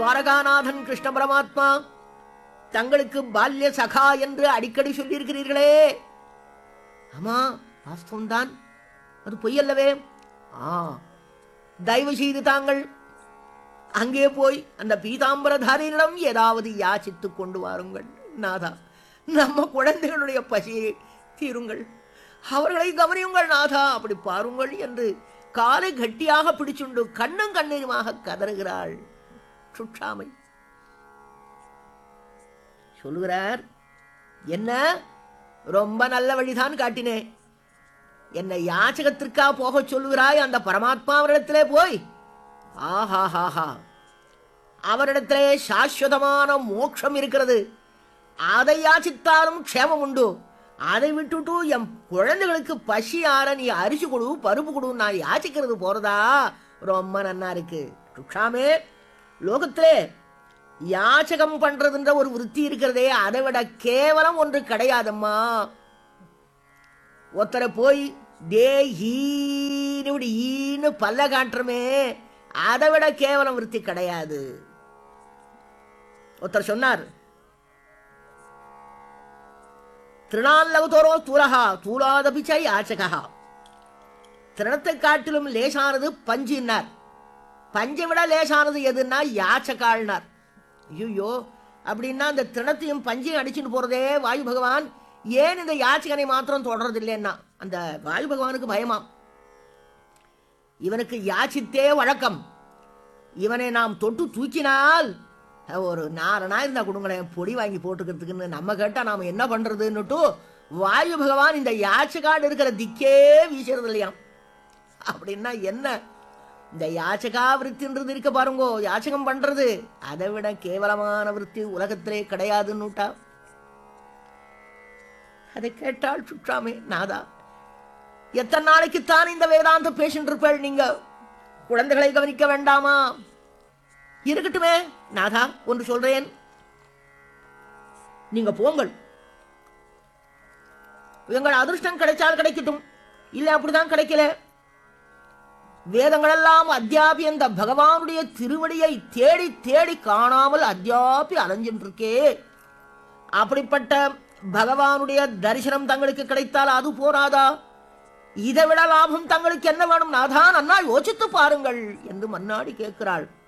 துவாரகாநாதன் கிருஷ்ண பரமாத்மா தங்களுக்கு பால்ய சகா என்று அடிக்கடி சொல்லியிருக்கிறீர்களே ஆமா வாஸ்தவம்தான் அது பொய்யல்லவே ஆ தயவு செய்து தாங்கள் அங்கே போய் அந்த பீதாம்பரதாரியிடம் ஏதாவது யாசித்து கொண்டு வாருங்கள் நாதா நம்ம குழந்தைகளுடைய பசியை தீருங்கள் அவர்களை கவனியுங்கள் நாதா அப்படி பாருங்கள் என்று காலை கட்டியாக பிடிச்சுண்டு கண்ணும் கண்ணீருமாக கதறுகிறாள் சுற்றாமை சொல்லுகிறார் என்ன ரொம்ப நல்ல வழிதான் காட்டினேன் என்னை யாச்சகத்திற்கா போக சொல்லுகிறாய் அந்த பரமாத்மாவிடத்திலே போய் ஆஹாஹாஹா அவரிடத்திலே சாஸ்வதமான மோட்சம் இருக்கிறது அதை யாச்சித்தாலும் க்ஷேமம் உண்டு அதை விட்டுட்டு என் குழந்தைகளுக்கு பசி ஆற நீ அரிசி கொடு பருப்பு கொடு நான் யாச்சிக்கிறது போறதா ரொம்ப நன்னா இருக்கு ருக்ஷாமே லோகத்திலே யாச்சகம் பண்றதுன்ற ஒரு விருத்தி இருக்கிறதே அதை விட கேவலம் ஒன்று கிடையாதம்மா ஒருத்தரை போய் டே ஈன்னு இப்படி ஈன்னு பல்ல காட்டுறமே அதை விட கேவலம் விருத்தி கிடையாது ஒருத்தர் சொன்னார் திருநால்லவதோரோ தூலகா தூலாதபிச்சை யாச்சகா திருணத்தை காட்டிலும் லேசானது பஞ்சுன்னார் பஞ்சை விட லேசானது எதுன்னா யாச்சகாள்னார் ஐயோ அப்படின்னா அந்த திருணத்தையும் பஞ்சையும் அடிச்சுட்டு போறதே வாயு பகவான் ஏன் இந்த யாச்சகனை மாத்திரம் தொடர்றது இல்லைன்னா அந்த வாயு பகவானுக்கு பயமாம் இவனுக்கு யாச்சித்தே வழக்கம் இவனை நாம் தொட்டு தூக்கினால் ஒரு நாலனா இருந்தா கொடுங்களேன் பொடி வாங்கி போட்டுக்கிறதுக்குன்னு நம்ம கேட்டா நாம என்ன பண்றதுன்னுட்டு வாயு பகவான் இந்த யாச்சகாடு இருக்கிற திக்கே வீசுறது இல்லையாம் அப்படின்னா என்ன இந்த யாச்சகா விருத்தின்றது இருக்க பாருங்கோ யாச்சகம் பண்றது அதை விட கேவலமான விருத்தி உலகத்திலே கிடையாதுன்னுட்டா அதை கேட்டால் சுற்றாமே நாதா எத்தனை நாளைக்குத்தான் இந்த வேதாந்த பேஷண்ட் இருப்பேள் நீங்க குழந்தைகளை கவனிக்க வேண்டாமா இருக்கட்டுமே நாதா ஒன்று சொல்றேன் நீங்க போங்கள் எங்கள் அதிர்ஷ்டம் கிடைச்சால் கிடைக்கட்டும் இல்ல அப்படிதான் கிடைக்கல வேதங்களெல்லாம் அத்தியாபி அந்த பகவானுடைய திருவடியை தேடி தேடி காணாமல் அத்தியாபி அலைஞ்சிட்டு இருக்கே அப்படிப்பட்ட பகவானுடைய தரிசனம் தங்களுக்கு கிடைத்தால் அது போராதா இதை விட லாபம் தங்களுக்கு என்ன வேணும் நாதா நன்னா யோசித்து பாருங்கள் என்று மன்னாடி கேட்கிறாள்